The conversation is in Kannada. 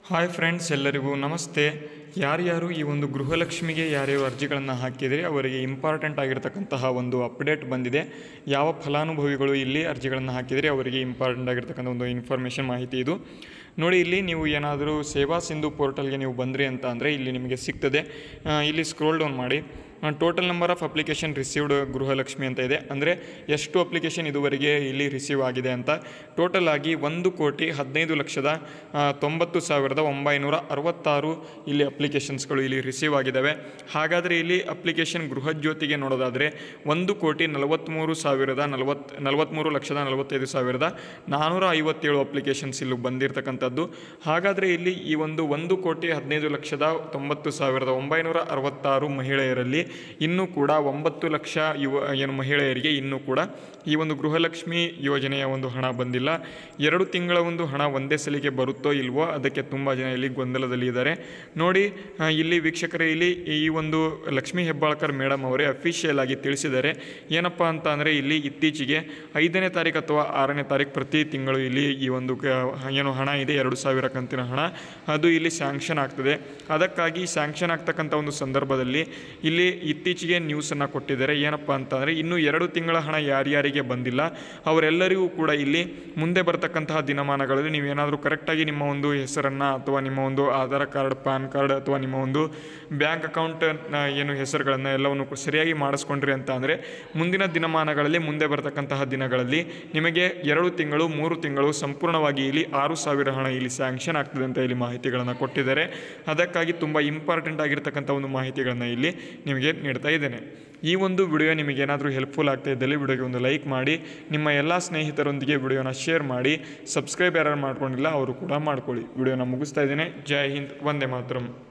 ಹಾಯ್ ಫ್ರೆಂಡ್ಸ್ ಎಲ್ಲರಿಗೂ ನಮಸ್ತೆ ಯಾರ್ಯಾರು ಈ ಒಂದು ಗೃಹಲಕ್ಷ್ಮಿಗೆ ಯಾರ್ಯಾರು ಅರ್ಜಿಗಳನ್ನು ಹಾಕಿದರೆ ಅವರಿಗೆ ಇಂಪಾರ್ಟೆಂಟ್ ಆಗಿರ್ತಕ್ಕಂತಹ ಒಂದು ಅಪ್ಡೇಟ್ ಬಂದಿದೆ ಯಾವ ಫಲಾನುಭವಿಗಳು ಇಲ್ಲಿ ಅರ್ಜಿಗಳನ್ನು ಹಾಕಿದರೆ ಅವರಿಗೆ ಇಂಪಾರ್ಟೆಂಟ್ ಆಗಿರ್ತಕ್ಕಂಥ ಒಂದು ಇನ್ಫಾರ್ಮೇಷನ್ ಮಾಹಿತಿ ಇದು ನೋಡಿ ಇಲ್ಲಿ ನೀವು ಏನಾದರೂ ಸೇವಾ ಸಿಂಧು ಪೋರ್ಟಲ್ಗೆ ನೀವು ಬಂದ್ರಿ ಅಂತ ಅಂದರೆ ಇಲ್ಲಿ ನಿಮಗೆ ಸಿಗ್ತದೆ ಆ, ಇಲ್ಲಿ ಸ್ಕ್ರೋಲ್ ಡೌನ್ ಮಾಡಿ total number of application received Gruhalakshmi ಅಂತ ಇದೆ ಅಂದರೆ ಎಷ್ಟು ಅಪ್ಲಿಕೇಶನ್ ಇದುವರೆಗೆ ಇಲ್ಲಿ ರಿಸೀವ್ ಆಗಿದೆ ಅಂತ ಟೋಟಲ್ ಆಗಿ ಒಂದು ಕೋಟಿ ಹದಿನೈದು ಲಕ್ಷದ ಆ, ತೊಂಬತ್ತು ಸಾವಿರದ ಒಂಬೈನೂರ ಅರವತ್ತಾರು ಇಲ್ಲಿ ಅಪ್ಲಿಕೇಶನ್ಸ್ಗಳು ಇಲ್ಲಿ ರಿಸೀವ್ ಆಗಿದ್ದಾವೆ ಹಾಗಾದರೆ ಇಲ್ಲಿ ಅಪ್ಲಿಕೇಶನ್ ಗೃಹಜ್ಯೋತಿಗೆ ನೋಡೋದಾದರೆ ಒಂದು ಕೋಟಿ ನಲವತ್ತ್ಮೂರು ಸಾವಿರದ ನಲವತ್ತು ನಲವತ್ತ್ಮೂರು ಲಕ್ಷದ ನಲವತ್ತೈದು ಸಾವಿರದ ನಾನ್ನೂರ ಐವತ್ತೇಳು ಅಪ್ಲಿಕೇಶನ್ಸ್ ಇಲ್ಲಿ ಬಂದಿರತಕ್ಕಂಥದ್ದು ಹಾಗಾದರೆ ಇಲ್ಲಿ ಈ ಒಂದು ಒಂದು ಕೋಟಿ ಹದಿನೈದು ಲಕ್ಷದ ತೊಂಬತ್ತು ಸಾವಿರದ ಒಂಬೈನೂರ ಅರವತ್ತಾರು ಮಹಿಳೆಯರಲ್ಲಿ ಇನ್ನೂ ಕೂಡ ಒಂಬತ್ತು ಲಕ್ಷ ಯುವ ಏನು ಮಹಿಳೆಯರಿಗೆ ಇನ್ನೂ ಕೂಡ ಈ ಒಂದು ಗೃಹಲಕ್ಷ್ಮಿ ಯೋಜನೆಯ ಒಂದು ಹಣ ಬಂದಿಲ್ಲ ಎರಡು ತಿಂಗಳ ಒಂದು ಹಣ ಒಂದೇ ಸಲಿಗೆ ಬರುತ್ತೋ ಇಲ್ವೋ ಅದಕ್ಕೆ ತುಂಬ ಜನ ಇಲ್ಲಿ ಗೊಂದಲದಲ್ಲಿ ಇದ್ದಾರೆ ನೋಡಿ ಆ, ಇಲ್ಲಿ ವೀಕ್ಷಕರೇ ಇಲ್ಲಿ ಈ ಒಂದು ಲಕ್ಷ್ಮೀ ಹೆಬ್ಬಾಳ್ಕರ್ ಮೇಡಮ್ ಅವರೇ ಅಫಿಷಿಯಲ್ ಆಗಿ ತಿಳಿಸಿದ್ದಾರೆ ಏನಪ್ಪ ಅಂತ ಅಂದರೆ ಇಲ್ಲಿ ಇತ್ತೀಚೆಗೆ ಐದನೇ ತಾರೀಕು ಅಥವಾ ಆರನೇ ತಾರೀಕು ಪ್ರತಿ ತಿಂಗಳು ಇಲ್ಲಿ ಈ ಒಂದು ಕ- ಏನು ಹಣ ಇದೆ ಎರಡು ಸಾವಿರ ಕಂತಿನ ಹಣ ಅದು ಇಲ್ಲಿ ಸ್ಯಾಂಕ್ಷನ್ ಆಗ್ತದೆ ಅದಕ್ಕಾಗಿ ಸ್ಯಾಂಕ್ಷನ್ ಆಗ್ತಕ್ಕಂಥ ಒಂದು ಸಂದರ್ಭದಲ್ಲಿ ಇಲ್ಲಿ ಇತ್ತೀಚೆಗೆ ನ್ಯೂಸನ್ನು ಕೊಟ್ಟಿದ್ದಾರೆ ಏನಪ್ಪ ಅಂತಂದರೆ ಇನ್ನು ಎರಡು ತಿಂಗಳ ಹಣ ಯಾರ್ಯಾರಿಗೆ ಬಂದಿಲ್ಲ ಅವರೆಲ್ಲರಿಗೂ ಕೂಡ ಇಲ್ಲಿ ಮುಂದೆ ಬರ್ತಕ್ಕಂತಹ ದಿನಮಾನಗಳಲ್ಲಿ ನೀವೇನಾದರೂ ಕರೆಕ್ಟಾಗಿ ನಿಮ್ಮ ಒಂದು ಹೆಸರನ್ನು ಅಥವಾ ನಿಮ್ಮ ಒಂದು ಆಧಾರ್ ಕಾರ್ಡ್ ಪಾನ್ ಕಾರ್ಡ್ ಅಥವಾ ನಿಮ್ಮ ಒಂದು ಬ್ಯಾಂಕ್ ಅಕೌಂಟ್ ಏನು ಹೆಸರುಗಳನ್ನು ಎಲ್ಲವನ್ನು ಕೂಡ ಸರಿಯಾಗಿ ಮಾಡಿಸ್ಕೊಂಡ್ರಿ ಅಂತ ಅಂದರೆ ಮುಂದಿನ ದಿನಮಾನಗಳಲ್ಲಿ ಮುಂದೆ ಬರ್ತಕ್ಕಂತಹ ದಿನಗಳಲ್ಲಿ ನಿಮಗೆ ಎರಡು ತಿಂಗಳು ಮೂರು ತಿಂಗಳು ಸಂಪೂರ್ಣವಾಗಿ ಇಲ್ಲಿ ಆರು ಸಾವಿರ ಹಣ ಇಲ್ಲಿ ಸ್ಯಾಂಕ್ಷನ್ ಆಗ್ತದೆ ಅಂತ ಇಲ್ಲಿ ಮಾಹಿತಿಗಳನ್ನು ಕೊಟ್ಟಿದ್ದಾರೆ ಅದಕ್ಕಾಗಿ ತುಂಬ ಇಂಪಾರ್ಟೆಂಟ್ ಆಗಿರ್ತಕ್ಕಂಥ ಒಂದು ಮಾಹಿತಿಗಳನ್ನು ಇಲ್ಲಿ ನಿಮಗೆ ನೀಡ್ತಾ ಇದ್ದೇನೆ ಈ ಒಂದು ವಿಡಿಯೋ ನಿಮಗೇನಾದರೂ ಹೆಲ್ಪ್ಫುಲ್ ಆಗ್ತಾ ಇದ್ದಲ್ಲಿ ವಿಡಿಯೋಗೆ ಒಂದು ಲೈಕ್ ಮಾಡಿ ನಿಮ್ಮ ಎಲ್ಲ ಸ್ನೇಹಿತರೊಂದಿಗೆ ವಿಡಿಯೋನ ಶೇರ್ ಮಾಡಿ ಸಬ್ಸ್ಕ್ರೈಬ್ ಯಾರು ಮಾಡ್ಕೊಂಡಿಲ್ಲ ಅವರು ಕೂಡ ಮಾಡ್ಕೊಳ್ಳಿ ವಿಡಿಯೋನ ಮುಗಿಸ್ತಾ ಇದ್ದೇನೆ ಜೈ ಹಿಂದ್ ವಂದೇ ಮಾತರಂ